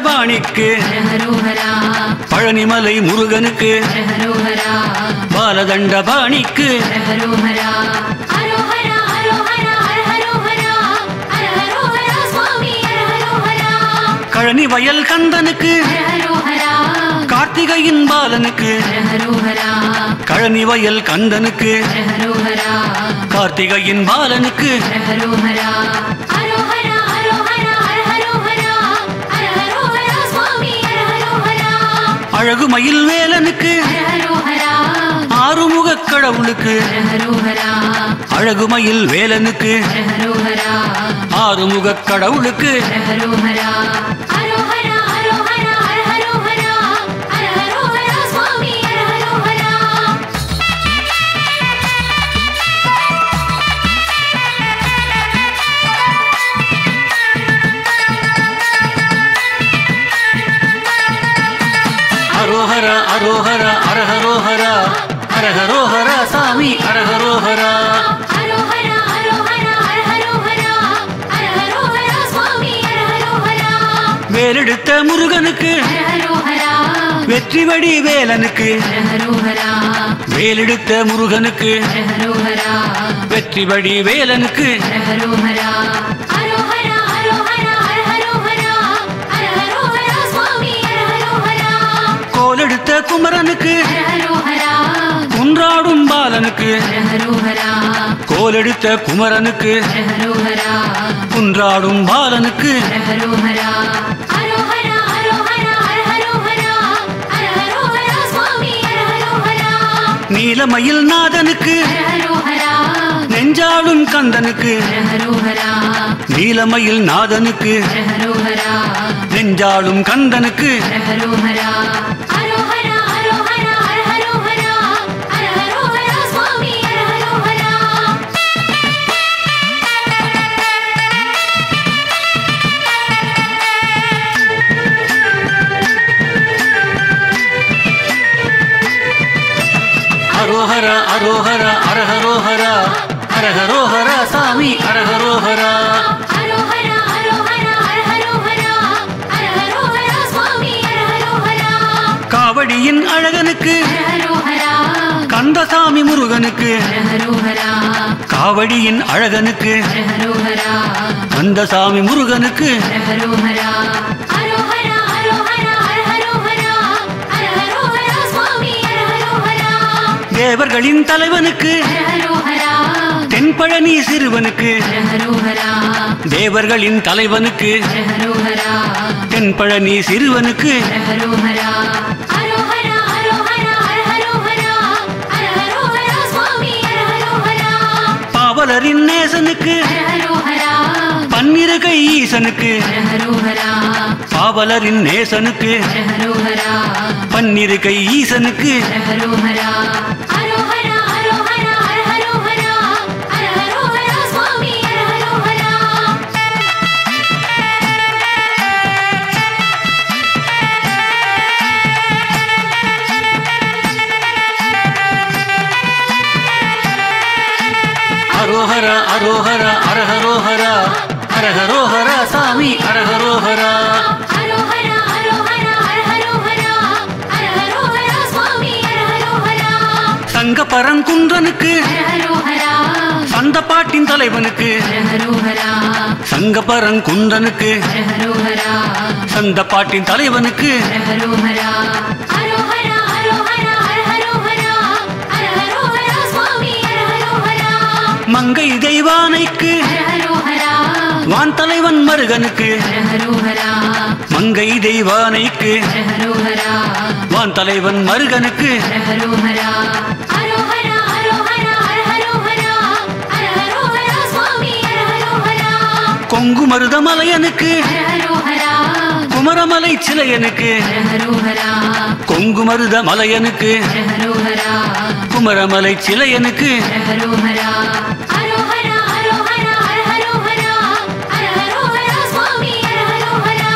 பாலதண்டபாணிக்கு ஹரோஹரா பழனிமலை முருகனுக்கு ஹரோஹரா பாலதண்டபாணிக்கு ஹரோஹரா ஹரோஹரா ஹரோஹரா ஹரோஹரா ஹரோஹரா சுவாமி ஹரோஹரா கழனி வயல் கந்தனுக்கு ஹரோஹரா கார்த்திகையின் பாலனுக்கு ஹரோஹரா கழனி வயல் கந்தனுக்கு ஹரோஹரா கார்த்திகையின் பாலனுக்கு ஹரோஹரா ஹரோஹரா ஹரோஹரா ஹரோஹரா ஹரோஹரா சுவாமி ஹரோஹரா அழகு மயில் வேலனுக்கு ஹரோஹரா ஆறுமுக கடவுளுக்கு ஹரோஹரா அழகு மயில் வேலனுக்கு ஹரோஹரா ஆறுமுக கடவுளுக்கு ஹரோஹரா ஹரோஹரா ஹரோஹரா ஹரோஹரா ஹரோஹரா சுவாமி ஹரோஹரா அரோஹர அரோஹர அரஹரோஹர அரஹரோஹர சாமி அரஹரோஹர ஹரோஹரா ஹரோஹரா ஹரோஹரா ஹரோஹரா சுவாமி ஹரோஹரா வேலெடுத்த முருகனுக்கு ஹரோஹரா வெற்றிவடி வேலனுக்கு ஹரோஹரா வேலெடுத்த முருகனுக்கு ஹரோஹரா வெற்றிவடி வேலனுக்கு ஹரோஹரா ஹரோஹரா ஹரோஹரா ஹரோஹரா ஹரோஹரா சுவாமி ஹரோஹரா கோலெடுத்த குமரனுக்கு ஹரோஹரா குன்றாடும் பாலனுக்கு ஹரோஹரா கோலெடுத்த குமரனுக்கு ஹரோஹரா குன்றாடும் பாலனுக்கு ஹரோஹரா ஹரோஹரா ஹரோஹரா ஹரோஹரா ஹரோஹரா சுவாமி ஹரோஹரா நீலமயில் நாதனுக்கு ஹரோஹரா நெஞ்சாடும் கந்தனுக்கு ஹரோஹரா நீலமயில் நாதனுக்கு ஹரோஹரா நெஞ்சாடும் கந்தனுக்கு ஹரோஹரா ஹரோஹரா ஹரோஹரா ஹரோஹரா ஹரோஹரா சுவாமி ஹரோஹரா அரோஹர அரோஹர அரஹரோஹர அரஹரோஹர சாமி அரஹரோஹர ஹரோஹரா ஹரோஹரா ஹரோஹரா ஹரோஹரா சுவாமி ஹரோஹரா காவடியின் அழகனுக்கு ஹரோஹரா கந்தசாமி முருகனுக்கு ஹரோஹரா காவடியின் அழகனுக்கு ஹரோஹரா கந்தசாமி முருகனுக்கு ஹரோஹரா ஹரோஹரா ஹரோஹரா ஹரோஹரா ஹரோஹரா சுவாமி ஹரோஹரா தேவர்களின் தலைவனுக்கு ஹரோஹரா தென்பழனி சிறுவனுக்கு ஹரோஹரா தேவர்களின் தலைவனுக்கு ஹரோஹரா தென்பழனி சிறுவனுக்கு ஹரோஹரா ஹரோஹரா ஹரோஹரா ஹரோஹரா ஹரோஹரா சுவாமி ஹரோஹரா பாவலரின் நேசனுக்கு ஹரோஹரா பன்னிருகை ஈசனுக்கு ஹரோஹரா பாவலரின் நேசனுக்கு ஹரோஹரா பன்னிருகை ஈசனுக்கு ஹரோஹரா ஹரோஹரா ஹரோஹரா ஹரோஹரா ஹரோஹரா சுவாமி ஹரோஹரா அரோஹர அரோஹர அரஹரோஹர அரஹரோஹர சாமி அரஹரோஹர ஹரோஹரா ஹரோஹரா ஹரோஹரா ஹரோஹரா சுவாமி ஹரோஹரா சங்க பரங்குன்றனுக்கு ஹரோஹரா சந்த பாட்டின் தலைவனுக்கு ஹரோஹரா சங்க பரங்குன்றனுக்கு ஹரோஹரா சந்த பாட்டின் தலைவனுக்கு ஹரோஹரா ஹரோஹரா ஹரோஹரா ஹரோஹரா ஹரோஹரா சுவாமி ஹரோஹரா மங்கை தெய்வானைக்கு ஹரோஹரா வான் தலைவன் மருகனுக்கு ஹரோஹரா மங்கை தெய்வானைக்கு ஹரோஹரா வான் தலைவன் மருகனுக்கு ஹரோஹரா ஹரோஹரா ஹரோஹரா ஹரோஹரா ஹரோஹரா சுவாமி ஹரோஹரா கொங்கு மருதமலையனுக்கு ஹரோஹரா குமரமலை சிலையனுக்கு ஹரோஹரா கொங்கு மருத மலையனுக்கு ஹரோஹரா குமரமலை சிலையனுக்கு ஹரோஹரா ஹரோஹரா ஹரோஹரா ஹரோஹரா ஹரோஹரா சுவாமி ஹரோஹரா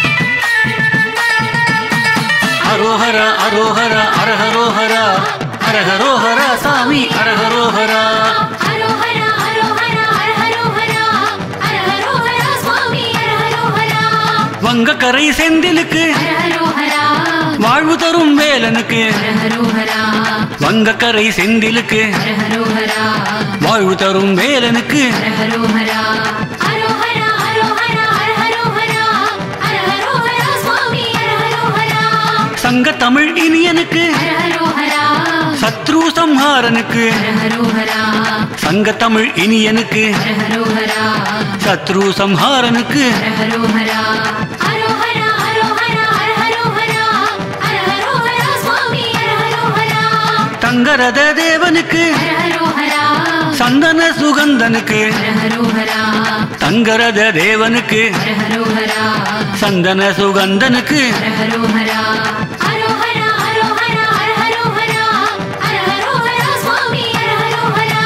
அரோஹர அரோஹர அரஹரோஹர அரஹரோஹரா சாமி அரஹரோஹரா அரோஹரா அரோஹரா அரஹரோஹரா அரஹரோஹரா சுவாமி அரஹரோஹரா வங்கக்கரை செந்திலுக்கு அரஹரோஹரா வாழ்வு தரும் வேலனுக்கு அரஹரோஹரா வங்கக்கரை செந்திலுக்கு அரஹரோஹரா வாழ்வு தரும் வேலனுக்கு அரஹரோஹரா அரோஹரா அரோஹரா அரஹரோஹரா அரஹரோஹரா சுவாமி அரஹரோஹரா சங்க தமிழ் இனியனுக்கு அரஹரோஹரா சத்ரு சம்ஹாரனுக்கு அரஹரோஹரா சங்க தமிழ் இனியனுக்கு அரஹரோஹரா சத்ரு சம்ஹாரனுக்கு அரஹரோஹரா அரோஹரா அரோஹரா அரஹரோஹரா அரஹரோஹரா சுவாமி அரஹரோஹரா தங்கரத தேவனுக்கு அரஹரோஹரா சந்தன சுகந்தனுக்கு அரஹரோஹரா தங்கரத தேவனுக்கு அரஹரோஹரா சந்தன சுகந்தனுக்கு அரஹரோஹரா அரோஹரா அரோஹரா அரஹரோஹரா அரஹரோஹரா சுவாமி அரஹரோஹரா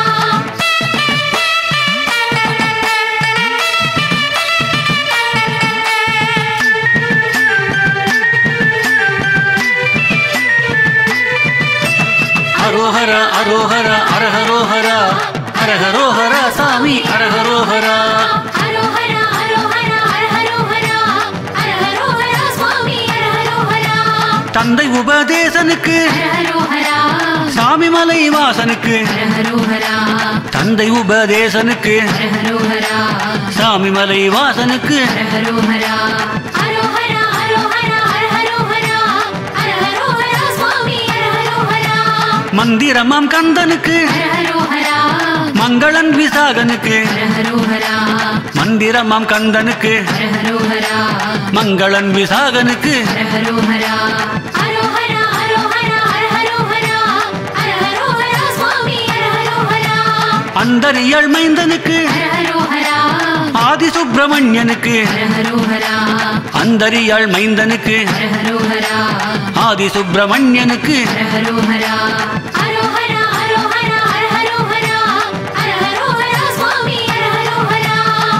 அரோஹரா அரோஹரா அரஹரோஹரா அரஹரோஹரா சாமி அரஹரோஹரா அரோஹரா அரோஹரா அரஹரோஹரா அரஹரோஹரா சுவாமி அரஹரோஹரா தந்தை உபதேசனுக்கு அரஹரோஹரா சாமி மலை வாசனுக்கு அரஹரோஹரா தந்தை உபதேசனுக்கு அரஹரோஹரா சாமி மலை வாசனுக்கு அரஹரோஹரா அரோஹரா அரோஹரா அரஹரோஹரா அரஹரோஹரா சுவாமி அரஹரோஹரா மந்திரமாம் கந்தனுக்கு அரஹரோஹரா மங்களன் விசாகனுக்கு அரஹரோஹரா மந்திரமாம் கந்தனுக்கு அரஹரோஹரா மங்களன் விசாகனுக்கு அரஹரோஹரா அரோஹரா அரோஹரா அரஹரோஹரா அரஹரோஹரா சுவாமி அரஹரோஹரா அந்தரியல் மைந்தனுக்கு அரஹரோஹரா ஆதி சுப்பிரமணியனுக்கு அரஹரோஹரா அந்தரியாள் மைந்தனுக்கு அரஹரோஹரா ஆதி சுப்பிரமணியனுக்கு அரஹரோஹரா அரோஹரா அரோஹரா அரஹரோஹரா அரஹரோஹரா சுவாமி அரஹரோஹரா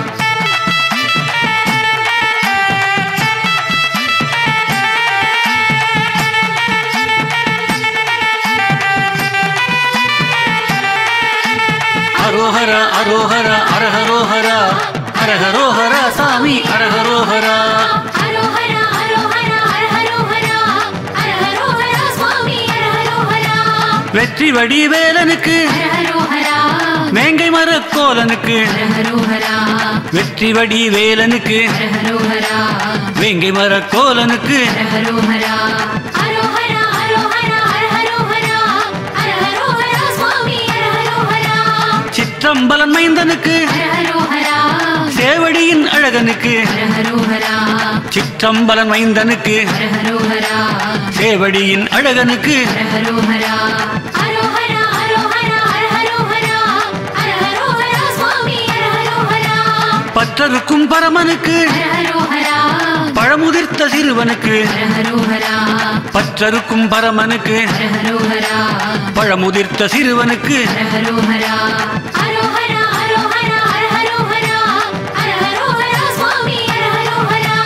அரோஹரா அரோஹரா அரஹரோஹரா அரஹரோஹரா சாமி அரஹரோஹரா அரோஹரா அரோஹரா அரஹரோஹரா அரஹரோஹரா சுவாமி அரஹரோஹரா வெற்றி வடிவேலனுக்கு அரஹரோஹரா வேங்கை மரக்கோலனுக்கு அரஹரோஹரா வெற்றி வடிவேலனுக்கு அரஹரோஹரா வேங்கை மரக்கோலனுக்கு அரஹரோஹரா அரோஹரா அரோஹரா அரஹரோஹரா அரஹரோஹரா சுவாமி அரஹரோஹரா சிற்றம்பலன் மைந்தனுக்கு அரஹரோஹரா சேவடியின் அழகனுக்கு அரஹரோஹரா சிற்றம்பலன் மைந்தனுக்கு அரஹரோஹரா சேவடியின் அழகனுக்கு அரஹரோஹரா அரோஹரா அரோஹரா அரஹரோஹரா அரஹரோஹரா சுவாமி அரஹரோஹரா பற்றருக்கும் பரமனுக்கு அரஹரோஹரா பழமுதிர்த்த சிறுவனுக்கு அரஹரோஹரா பற்றருக்கும் பரமனுக்கு அரஹரோஹரா பழமுதிர்த்த சிறுவனுக்கு அரஹரோஹரா அரோஹரா அரோஹரா அரஹரோஹரா அரஹரோஹரா சுவாமி அரஹரோஹரா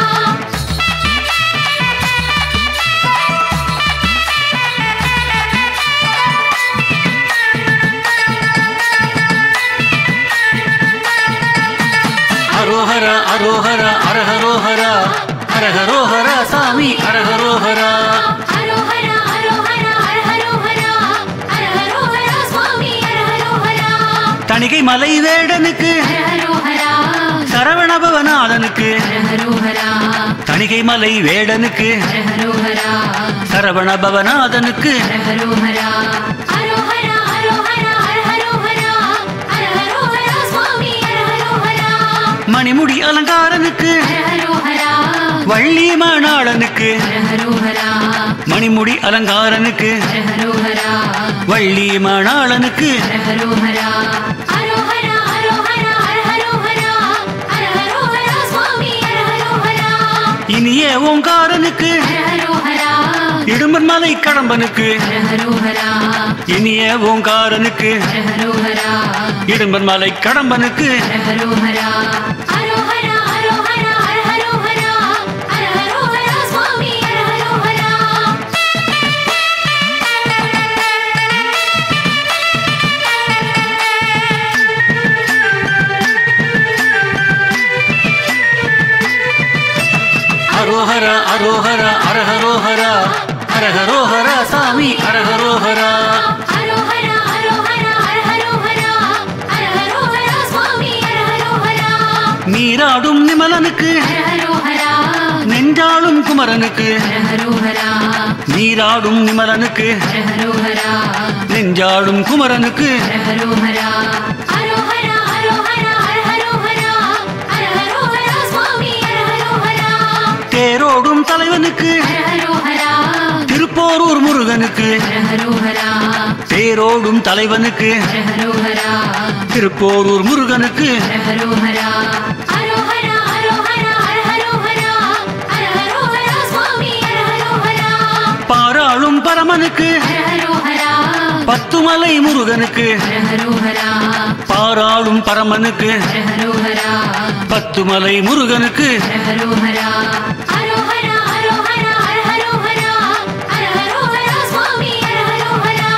அரோஹரா அரோஹரா அரஹரோஹரா அரஹரோஹரா சாமி அரஹரோஹரா அரோஹரா அரோஹரா அரஹரோஹரா அரஹரோஹரா சுவாமி அரஹரோஹரா தணிகை மலை வேடனுக்கு அரஹரோஹரா சரவணபவநாதனுக்கு அரஹரோஹரா தணிகை மலை வேடனுக்கு அரஹரோஹரா சரவணபவநாதனுக்கு அரஹரோஹரா அரோஹரா அரோஹரா அரஹரோஹரா அரஹரோஹரா சுவாமி அரஹரோஹரா மணிமுடி அலங்காரனுக்கு அரஹரோஹரா வள்ளி மாநாளனுக்கு அரஹரோஹரா மணிமுடி அலங்காரனுக்கு அரஹரோஹரா வள்ளி மாநாளனுக்கு அரஹரோஹரா அரோஹரா அரோஹரா அரஹரோஹரா அரஹரோஹரா சுவாமி அரஹரோஹரா இனிய ஓங்காரனுக்கு அரஹரோஹரா இடும்பன் மலை கடம்பனுக்கு அரஹரோஹரா இனிய ஓங்காரனுக்கு அரஹரோஹரா இடும்பன் மலை கடம்பனுக்கு அரஹரோஹரா அரோஹரா அரோஹரா அரஹரோஹரா அரஹரோஹரா சுவாமி அரஹரோஹரா அரோஹரா அரஹரோஹரா அரஹரோஹரா சாமி அரஹரோஹரா அரோஹரா அரோஹரா அரஹரோஹரா அரஹரோஹரா சுவாமி அரஹரோஹரா நீராடும் நிமலனுக்கு அரஹரோஹரா நெஞ்சாடும் குமரனுக்கு அரஹரோஹரா நீராடும் நிமலனுக்கு அரஹரோஹரா நெஞ்சாடும் குமரனுக்கு அரஹரோஹரா அரோஹரா அரோஹரா அரஹரோஹரா அரஹரோஹரா சுவாமி அரஹரோஹரா தேரோடும் தலைவனுக்கு அரஹரோஹரா திருப்போரூர் முருகனுக்கு அரஹரோஹரா தேரோடும் தலைவனுக்கு அரஹரோஹரா திருப்போரூர் முருகனுக்கு அரஹரோஹரா அரோஹரா அரோஹரா அரஹரோஹரா அரஹரோஹரா சுவாமி அரஹரோஹரா பாராளும் பரமனுக்கு அரஹரோஹரா பத்துமலை முருகனுக்கு அரஹரோஹரா பாராளும் பரமனுக்கு அரஹரோஹரா பத்துமலை முருகனுக்கு அரஹரோஹரா அரோஹரா அரோஹரா அரஹரோஹரா அரஹரோஹரா சுவாமி அரஹரோஹரா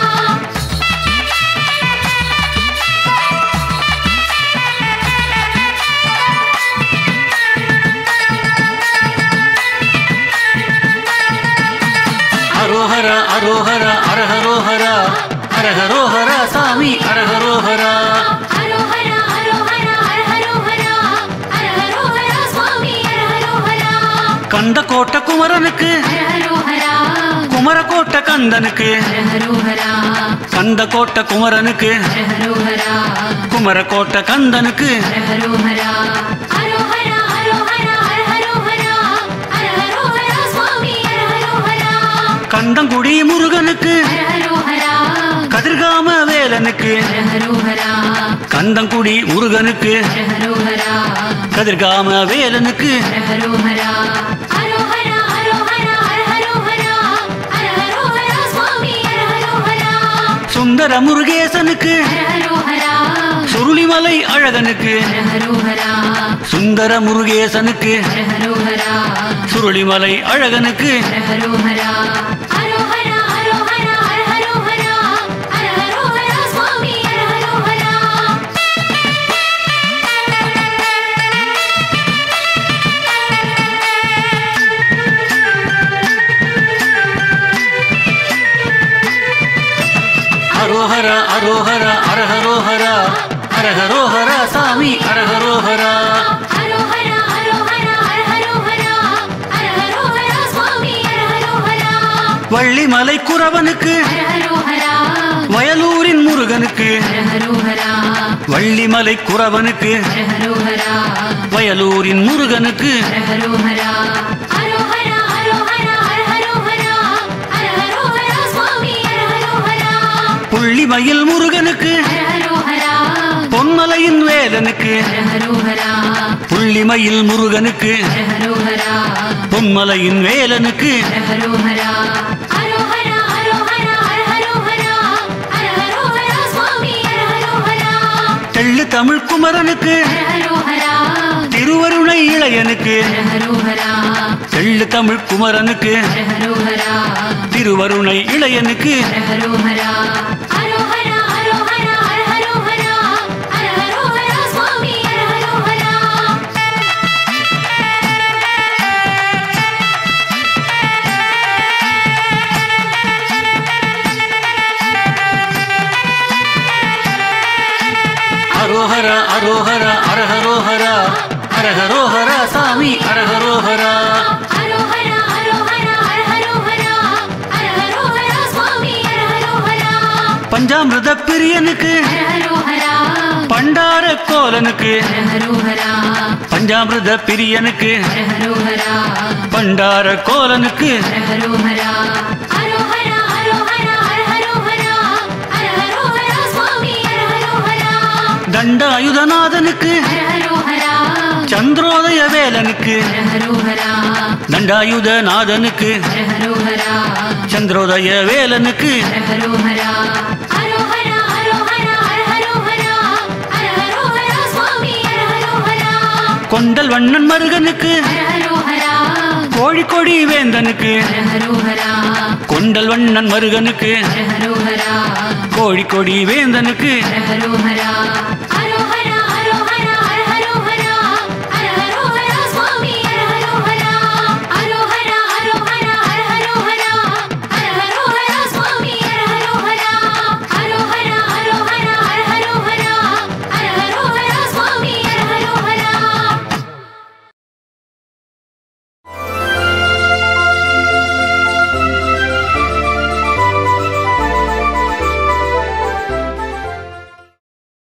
அரோஹரா அரோஹரா அரஹரோஹரா அரஹரோஹரா சாமி அரஹரோஹரா அரோஹரா அரோஹரா அரஹரோஹரா அரஹரோஹரா சுவாமி அரஹரோஹரா கந்த கோட்ட குமரனுக்கு அரஹரோஹரா குமரகோட்ட கந்தனுக்கு அரஹரோஹரா கந்த கோட்ட குமரனுக்கு அரஹரோஹரா குமரகோட்ட கந்தனுக்கு அரஹரோஹரா அரோஹரா அரோஹரா அரஹரோஹரா அரஹரோஹரா சுவாமி அரஹரோஹரா கந்தங்குடி முருகனுக்கு அரஹரோஹரா கதிர்காம வேலனுக்கு அரஹரோஹரா கந்தங்குடி முருகனுக்கு அரஹரோஹரா கதிர்காம வேலனுக்கு அரஹரோஹரா அரோஹரா அரோஹரா அரஹரோஹரா அரஹரோஹரா சுவாமி அரஹரோஹரா சுந்தர முருகேசனுக்கு அரஹரோஹரா சுருளிமலை அழகனுக்கு அரஹரோஹரா சுந்தர முருகேசனுக்கு அரஹரோஹரா சுருளிமலை அழகனுக்கு அரஹரோஹரா அரோஹரா அரோஹரா அரஹரோஹரா அரஹரோஹரா சுவாமி அரஹரோஹரா அரோஹரா அரோஹரா அரஹரோஹரா அரஹரோஹரா சாமி அரஹரோஹரா அரோஹரா அரோஹரா அரஹரோஹரா அரஹரோஹரா சுவாமி அரஹரோஹரா வள்ளிமலை குறவனுக்கு அரஹரோஹரா வயலூரின் முருகனுக்கு அரஹரோஹரா வள்ளிமலை குறவனுக்கு அரஹரோஹரா வயலூரின் முருகனுக்கு அரஹரோஹரா அரோஹரா அரோஹரா அரஹரோஹரா அரஹரோஹரா சுவாமி அரஹரோஹரா புள்ளிமயில் முருகனுக்கு அரஹரோஹரா பொன்மலையின் வேலனுக்கு அரஹரோஹரா புள்ளிமயில் முருகனுக்கு அரஹரோஹரா பொன்மலையின் வேலனுக்கு அரஹரோஹரா அரோஹரா அரோஹரா அரஹரோஹரா அரஹரோஹரா சுவாமி அரஹரோஹரா தெள்ளு தமிழ் குமரனுக்கு அரஹரோஹரா திருவருணை இளையனுக்கு அரஹரோஹரா தெள்ளு தமிழ் குமரனுக்கு அரஹரோஹரா திருவருணை இளையனுக்கு அரஹரோஹரா அரோஹரா அரோஹரா அரஹரோஹரா அரஹரோஹரா சுவாமி அரஹரோஹரா அரோஹரா அரோஹரா அரஹரோஹரா அரஹரோஹரா சாமி அரஹரோஹரா அரோஹரா அரோஹரா அரஹரோஹரா அரஹரோஹரா சுவாமி அரஹரோஹரா பஞ்சாமிரத பிரியனுக்கு அரஹரோஹரா பண்டார கோலனுக்கு அரஹரோஹரா பஞ்சாமிரத பிரியனுக்கு அரஹரோஹரா பண்டார கோலனுக்கு அரஹரோஹரா அரோஹரா அரோஹரா அரஹரோஹரா அரஹரோஹரா சுவாமி அரஹரோஹரா தண்டாயுதநாதனுக்கு அரஹரோஹரா சந்திரோதய வேலனுக்கு அரஹரோஹரா தண்டாயுதநாதனுக்கு அரஹரோஹரா சந்திரோதய வேலனுக்கு அரஹரோஹரா அரோஹரா அரோஹரா அரஹரோஹரா அரஹரோஹரா சுவாமி அரஹரோஹரா கொண்டல் வண்ணன் மருகனுக்கு அரஹரோஹரா கோழிக்கொடி வேந்தனுக்கு அரஹரோஹரா கொண்டல் வண்ணன் மருகனுக்கு அரஹரோஹரா கோழிக்கொடி வேந்தனுக்கு அரஹரோஹரா